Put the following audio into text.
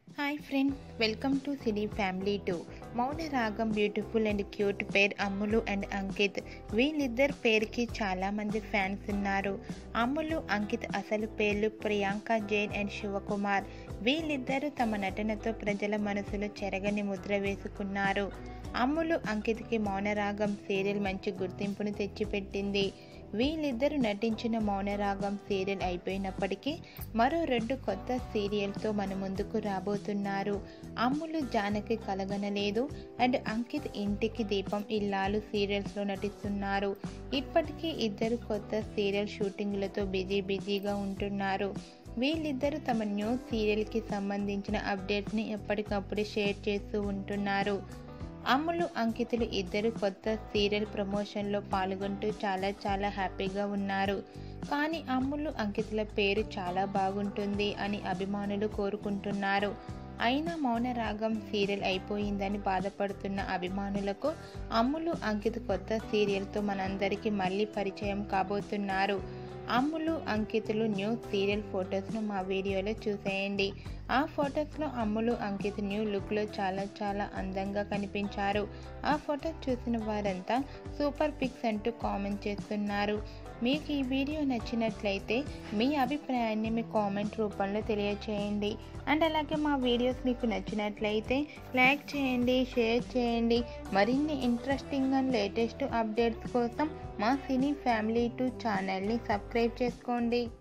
hi friend welcome to cine family two Mouna Raagam beautiful and cute pair Ammulu and Ankit వీళ్ళిద్దరు పేరుకి చాలామంది fans ఉన్నారు అమ్ములు అంకిత్ అసలు పేర్లు ప్రియాంక జైన్ అండ్ శివకుమార్ వీళ్ళిద్దరూ తమ నటనతో ప్రజల మనసులో చెరగని ముద్ర వేసుకున్నారు అమ్ములు అంకిత్కి మౌనరాగం సీరియల్ మంచి గుర్తింపును తెచ్చిపెట్టింది వీళ్ళిద్దరూ నటించిన మౌనరాగం సీరియల్ అయిపోయినప్పటికీ మరో రెండు కొత్త సీరియల్తో మన ముందుకు రాబోతున్నారు అమ్ములు జానకి కలగనలేదు అండ్ అంకిత్ ఇంటికి దీపం ఇల్లాలు సీరియల్స్లో నటిస్తున్నారు ఇప్పటికీ ఇద్దరు కొత్త సీరియల్ షూటింగ్లతో బిజీ బిజీగా ఉంటున్నారు వీళ్ళిద్దరూ తమ న్యూ సీరియల్కి సంబంధించిన అప్డేట్స్ని ఎప్పటికప్పుడు షేర్ చేస్తూ ఉంటున్నారు అమ్ములు అంకితులు ఇద్దరు కొత్త సీరియల్ ప్రమోషన్లో పాల్గొంటూ చాలా చాలా హ్యాపీగా ఉన్నారు కానీ అమ్ములు అంకితుల పేరు చాలా బాగుంటుంది అని అభిమానులు కోరుకుంటున్నారు అయినా మౌన రాగం సీరియల్ అయిపోయిందని బాధపడుతున్న అభిమానులకు అమ్ములు అంకిత్ కొత్త సీరియల్తో మనందరికీ మళ్ళీ పరిచయం కాబోతున్నారు అమ్ములు అంకితులు న్యూ సీరియల్ ఫొటోస్ను మా వీడియోలో చూసేయండి ఆ ఫొటోస్లో అమ్ములు అంకిత్ న్యూ లుక్లో చాలా చాలా అందంగా కనిపించారు ఆ ఫొటోస్ చూసిన వారంతా సూపర్ పిక్స్ అంటూ కామెంట్ చేస్తున్నారు మీకు ఈ వీడియో నచ్చినట్లయితే మీ అభిప్రాయాన్ని మీ కామెంట్ రూపంలో తెలియచేయండి అండ్ అలాగే మా వీడియోస్ మీకు నచ్చినట్లయితే లైక్ చేయండి షేర్ చేయండి మరిన్ని ఇంట్రెస్టింగ్ అండ్ లేటెస్ట్ అప్డేట్స్ కోసం మా సినీ ఫ్యామిలీ టూ ఛానల్ని సబ్స్క్రైబ్ చేసుకోండి